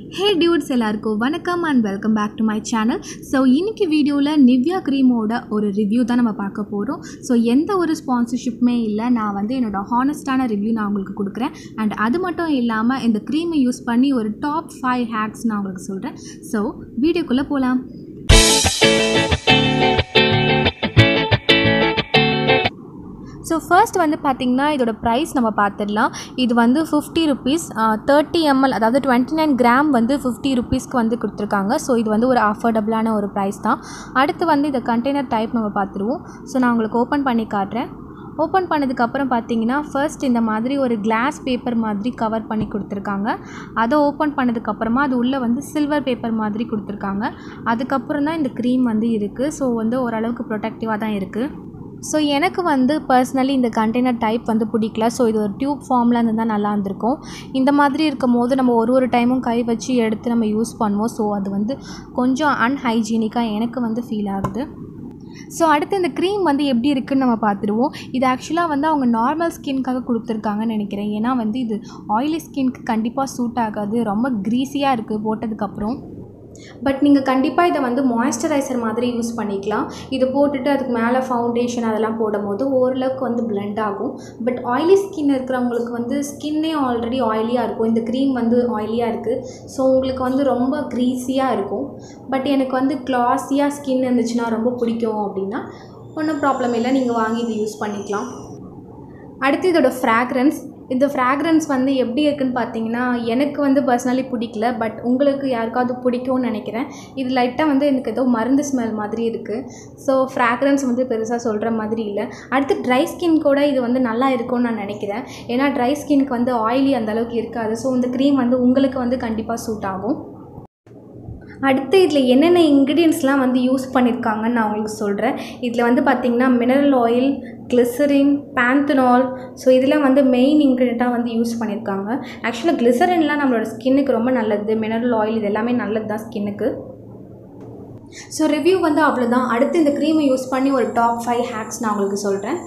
ஹே dudes எல்லாருக்கும் வணக்கம் and welcome back to my channel so இன்னைக்கு வீடியோவில் நிவ்யா க்ரீமோட ஒரு ரிவ்யூ தான் நம்ம பார்க்க போகிறோம் ஸோ எந்த ஒரு ஸ்பான்சர்ஷிப்புமே இல்லை நான் வந்து என்னோட ஹானஸ்டான ரிவ்யூ நான் உங்களுக்கு கொடுக்குறேன் அண்ட் அது மட்டும் இல்லாமல் இந்த க்ரீமை யூஸ் பண்ணி ஒரு டாப் ஃபைவ் ஹேக்ஸ் நான் உங்களுக்கு சொல்கிறேன் ஸோ வீடியோக்குள்ளே போகலாம் ஸோ ஃபர்ஸ்ட் வந்து பார்த்திங்கன்னா இதோட ப்ரைஸ் நம்ம பார்த்துடலாம் இது வந்து ஃபிஃப்டி ருபீஸ் தேர்ட்டி எம்எல் அதாவது டுவெண்ட்டி நைன் கிராம் வந்து ஃபிஃப்டி ருபீஸ்க்கு வந்து கொடுத்துருக்காங்க ஸோ இது வந்து ஒரு அஃபோர்டபுளான ஒரு ப்ரைஸ் தான் அடுத்து வந்து இந்த கண்டெய்னர் டைப் நம்ம பார்த்துருவோம் ஸோ நான் உங்களுக்கு ஓப்பன் பண்ணி காட்டுறேன் ஓப்பன் பண்ணதுக்கப்புறம் பார்த்தீங்கன்னா ஃபர்ஸ்ட் இந்த மாதிரி ஒரு கிளாஸ் பேப்பர் மாதிரி கவர் பண்ணி கொடுத்துருக்காங்க அதை ஓப்பன் பண்ணதுக்கப்புறமா அது உள்ளே வந்து சில்வர் பேப்பர் மாதிரி கொடுத்துருக்காங்க அதுக்கப்புறம் தான் இந்த க்ரீம் வந்து இருக்குது ஸோ வந்து ஓரளவுக்கு ப்ரொடெக்டிவாக தான் இருக்குது ஸோ எனக்கு வந்து பர்சனலி இந்த கண்டெய்னர் டைப் வந்து பிடிக்கல ஸோ இது ஒரு டியூப் ஃபார்மில் இருந்து தான் நல்லா இருந்திருக்கும் இந்த மாதிரி இருக்கும் போது நம்ம ஒரு ஒரு டைமும் கை வச்சு எடுத்து நம்ம யூஸ் பண்ணுவோம் ஸோ அது வந்து கொஞ்சம் அன்ஹைஜீனிக்காக எனக்கு வந்து ஃபீல் ஆகுது ஸோ அடுத்து இந்த க்ரீம் வந்து எப்படி இருக்குன்னு நம்ம பார்த்துருவோம் இது ஆக்சுவலாக வந்து அவங்க நார்மல் ஸ்கின்காக கொடுத்துருக்காங்கன்னு நினைக்கிறேன் ஏன்னா வந்து இது ஆயிலி ஸ்கின்க்கு கண்டிப்பாக சூட் ஆகாது ரொம்ப க்ரீஸியாக இருக்குது போட்டதுக்கப்புறம் பட் நீங்கள் கண்டிப்பாக இதை வந்து மாய்ஸ்சரைசர் மாதிரி யூஸ் பண்ணிக்கலாம் இது போட்டுட்டு அதுக்கு மேலே ஃபவுண்டேஷன் அதெல்லாம் போடும்போது ஓரளவுக்கு வந்து பிளெண்ட் ஆகும் பட் ஆயிலி ஸ்கின் இருக்கிறவங்களுக்கு வந்து ஸ்கின்னே ஆல்ரெடி ஆயிலியாக இருக்கும் இந்த க்ரீம் வந்து ஆயிலியாக இருக்குது ஸோ உங்களுக்கு வந்து ரொம்ப க்ரீஸியாக இருக்கும் பட் எனக்கு வந்து கிளாஸியாக ஸ்கின் இருந்துச்சுன்னா ரொம்ப பிடிக்கும் அப்படின்னா ஒன்றும் ப்ராப்ளம் இல்லை நீங்கள் வாங்கி இது யூஸ் பண்ணிக்கலாம் அடுத்து இதோட ஃப்ராக்ரன்ஸ் இந்த ஃப்ராக்ரன்ஸ் வந்து எப்படி இருக்குன்னு பார்த்தீங்கன்னா எனக்கு வந்து பர்சனலி பிடிக்கல பட் உங்களுக்கு யாருக்காவது பிடிக்கும்னு நினைக்கிறேன் இது லைட்டாக வந்து எனக்கு ஏதோ மருந்து ஸ்மெல் மாதிரி இருக்குது ஸோ ஃப்ராக்ரன்ஸ் வந்து பெருசாக சொல்கிற மாதிரி இல்லை அடுத்து ட்ரை ஸ்கின் கூட இது வந்து நல்லா இருக்கும்னு நான் நினைக்கிறேன் ஏன்னா ட்ரை ஸ்கின்க்கு வந்து ஆயிலி அந்த அளவுக்கு இருக்காது ஸோ இந்த க்ரீம் வந்து உங்களுக்கு வந்து கண்டிப்பாக சூட் ஆகும் அடுத்து இதில் என்னென்ன இன்க்ரீடியன்ஸ்லாம் வந்து யூஸ் பண்ணியிருக்காங்கன்னு நான் உங்களுக்கு சொல்கிறேன் இதில் வந்து பார்த்திங்கன்னா mineral oil glycerin panthenol so இதெல்லாம் வந்து மெயின் இன்க்ரீடியண்ட்டாக வந்து யூஸ் பண்ணியிருக்காங்க ஆக்சுவலாக கிளிசரின்லாம் நம்மளோட ஸ்கின்னுக்கு ரொம்ப நல்லது மினரல் ஆயில் இது எல்லாமே நல்லது தான் ஸ்கின்னுக்கு ஸோ ரிவ்யூ வந்து அவ்வளோதான் அடுத்து இந்த க்ரீமை யூஸ் பண்ணி ஒரு டாப் ஃபைவ் ஹேக்ஸ் நான் உங்களுக்கு சொல்கிறேன்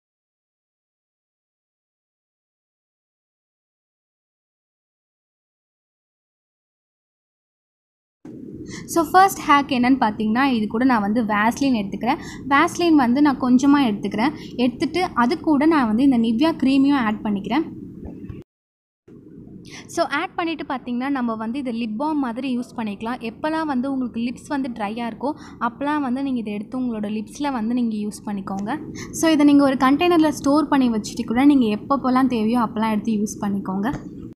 ஸோ ஃபர்ஸ்ட் ஹேக் என்னன்னு பார்த்தீங்கன்னா இது கூட நான் வந்து வேஸ்லின் எடுத்துக்கிறேன் வேஸ்லின் வந்து நான் கொஞ்சமாக எடுத்துக்கிறேன் எடுத்துகிட்டு அது கூட நான் வந்து இந்த நிவ்யா க்ரீமையும் ஆட் பண்ணிக்கிறேன் ஸோ ஆட் பண்ணிவிட்டு பார்த்தீங்கன்னா நம்ம வந்து இதை லிப் பாம் மாதிரி யூஸ் பண்ணிக்கலாம் எப்போல்லாம் வந்து உங்களுக்கு லிப்ஸ் வந்து ட்ரையாக இருக்கோ அப்போலாம் வந்து நீங்கள் இதை எடுத்து உங்களோட லிப்ஸில் வந்து நீங்கள் யூஸ் பண்ணிக்கோங்க ஸோ இதை நீங்கள் ஒரு கண்டெய்னரில் ஸ்டோர் பண்ணி வச்சுட்டு கூட நீங்கள் எப்பப்போலாம் தேவையோ அப்போல்லாம் எடுத்து யூஸ் பண்ணிக்கோங்க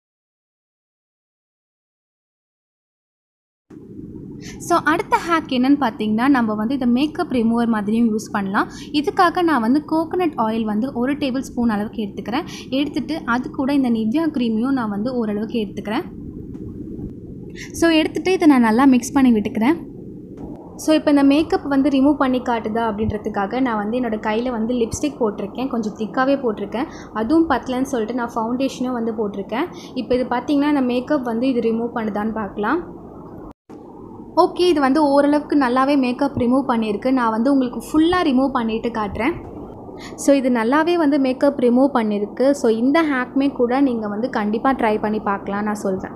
ஸோ அடுத்த ஹேக் என்னன்னு பார்த்தீங்கன்னா நம்ம வந்து இதை மேக்கப் ரிமூவர் மாதிரியும் யூஸ் பண்ணலாம் இதுக்காக நான் வந்து கோகோனட் ஆயில் வந்து ஒரு டேபிள் ஸ்பூன் அளவுக்கு எடுத்துக்கிறேன் எடுத்துகிட்டு அது கூட இந்த நிவ்யா க்ரீமையும் நான் வந்து ஓரளவுக்கு எடுத்துக்கிறேன் ஸோ எடுத்துகிட்டு இதை நான் நல்லா மிக்ஸ் பண்ணி விட்டுக்கிறேன் ஸோ இப்போ இந்த மேக்கப் வந்து ரிமூவ் பண்ணி காட்டுதா அப்படின்றதுக்காக நான் வந்து என்னோடய கையில் வந்து லிப்ஸ்டிக் போட்டிருக்கேன் கொஞ்சம் திக்காகவே போட்டிருக்கேன் அதுவும் பத்தலன்னு சொல்லிட்டு நான் ஃபவுண்டேஷனும் வந்து போட்டிருக்கேன் இப்போ இது பார்த்திங்கன்னா இந்த மேக்கப் வந்து இது ரிமூவ் பண்ணுதான்னு பார்க்கலாம் ஓகே இது வந்து ஓரளவுக்கு நல்லாவே மேக்கப் ரிமூவ் பண்ணியிருக்கு நான் வந்து உங்களுக்கு ஃபுல்லாக ரிமூவ் பண்ணிவிட்டு காட்டுறேன் ஸோ இது நல்லாவே வந்து மேக்கப் ரிமூவ் பண்ணியிருக்கு ஸோ இந்த ஹேக்மே கூட நீங்கள் வந்து கண்டிப்பாக ட்ரை பண்ணி பார்க்கலாம் நான் சொல்கிறேன்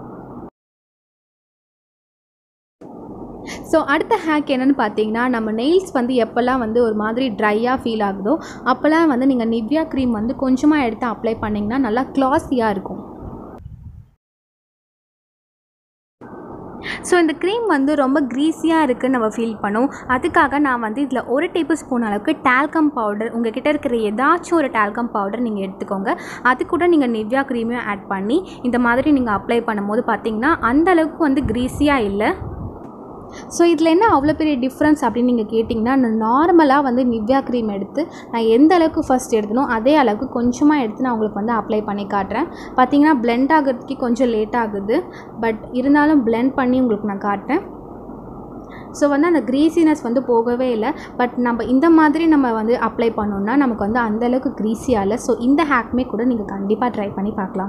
ஸோ அடுத்த ஹேக் என்னென்னு பார்த்தீங்கன்னா நம்ம நெயில்ஸ் வந்து எப்போல்லாம் வந்து ஒரு மாதிரி ட்ரையாக ஃபீல் ஆகுதோ அப்போல்லாம் வந்து நீங்கள் நிவ்யா க்ரீம் வந்து கொஞ்சமாக எடுத்து அப்ளை பண்ணிங்கன்னா நல்லா க்ளாஸியாக இருக்கும் ஸோ இந்த க்ரீம் வந்து ரொம்ப க்ரீஸியாக இருக்குன்னு நம்ம ஃபீல் பண்ணோம் அதுக்காக நான் வந்து இதில் ஒரு டேபிள் ஸ்பூன் அளவுக்கு டால்கம் பவுடர் உங்கள் கிட்டே இருக்கிற ஏதாச்சும் ஒரு டால்கம் பவுடர் நீங்கள் எடுத்துக்கோங்க அது கூட நீங்கள் நிவ்யா க்ரீமையும் ஆட் பண்ணி இந்த மாதிரி நீங்கள் அப்ளை பண்ணும்போது பார்த்தீங்கன்னா அந்த அளவுக்கு வந்து க்ரீஸியாக இல்லை ஸோ இதில் என்ன அவ்வளோ பெரிய டிஃப்ரென்ஸ் அப்படின்னு நீங்கள் கேட்டிங்கன்னா நான் நார்மலாக வந்து நிவ்யா க்ரீம் எடுத்து நான் எந்த அளவுக்கு ஃபஸ்ட் எடுத்தனோ அதே அளவுக்கு கொஞ்சமாக எடுத்து நான் உங்களுக்கு வந்து அப்ளை பண்ணி காட்டுறேன் பார்த்தீங்கன்னா பிளெண்ட் ஆகிறதுக்கு கொஞ்சம் லேட் ஆகுது பட் இருந்தாலும் பிளெண்ட் பண்ணி உங்களுக்கு நான் காட்டுறேன் ஸோ வந்து அந்த க்ரீஸினஸ் வந்து போகவே இல்லை பட் நம்ம இந்த மாதிரி நம்ம வந்து அப்ளை பண்ணோம்னா நமக்கு வந்து அந்தளவுக்கு க்ரீஸியாக இல்லை ஸோ இந்த ஹேக்மே கூட நீங்கள் கண்டிப்பாக ட்ரை பண்ணி பார்க்கலாம்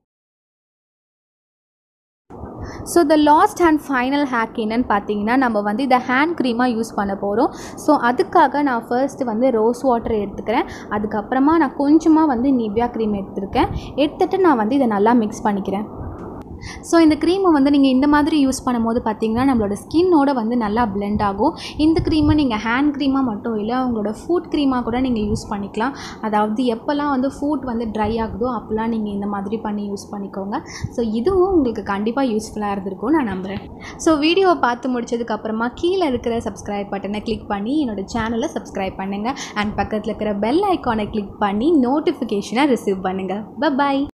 so the last and final hack என்னன்னு பார்த்தீங்கன்னா நம்ம வந்து இதை ஹேண்ட் க்ரீமாக யூஸ் பண்ண போகிறோம் ஸோ அதுக்காக நான் ஃபர்ஸ்ட் வந்து ரோஸ் வாட்டர் எடுத்துக்கிறேன் அதுக்கப்புறமா நான் கொஞ்சமாக வந்து நிவ்யா க்ரீம் எடுத்திருக்கேன் எடுத்துகிட்டு நான் வந்து இதை நல்லா மிக்ஸ் பண்ணிக்கிறேன் ஸோ இந்த க்ரீமை வந்து நீங்கள் இந்த மாதிரி யூஸ் பண்ணும்போது பார்த்தீங்கன்னா நம்மளோட ஸ்கின்னோட வந்து நல்லா பிளெண்ட் ஆகும் இந்த க்ரீமை நீங்கள் ஹேண்ட் க்ரீமாக மட்டும் இல்லை உங்களோட ஃபுட் க்ரீமாக கூட நீங்கள் யூஸ் பண்ணிக்கலாம் அதாவது எப்போல்லாம் வந்து ஃபுட் வந்து ட்ரை ஆகுதோ அப்போல்லாம் நீங்கள் இந்த மாதிரி பண்ணி யூஸ் பண்ணிக்கோங்க ஸோ இதுவும் உங்களுக்கு கண்டிப்பாக யூஸ்ஃபுல்லாக இருந்திருக்கும் நான் நம்புகிறேன் ஸோ வீடியோவை பார்த்து முடிச்சதுக்கப்புறமா கீழே இருக்கிற சப்ஸ்கிரைப் பட்டனை கிளிக் பண்ணி என்னோட சேனலை சப்ஸ்கிரைப் பண்ணுங்கள் அண்ட் பக்கத்தில் இருக்கிற பெல் ஐக்கானை கிளிக் பண்ணி நோட்டிஃபிகேஷனை ரிசீவ் பண்ணுங்கள் பாய்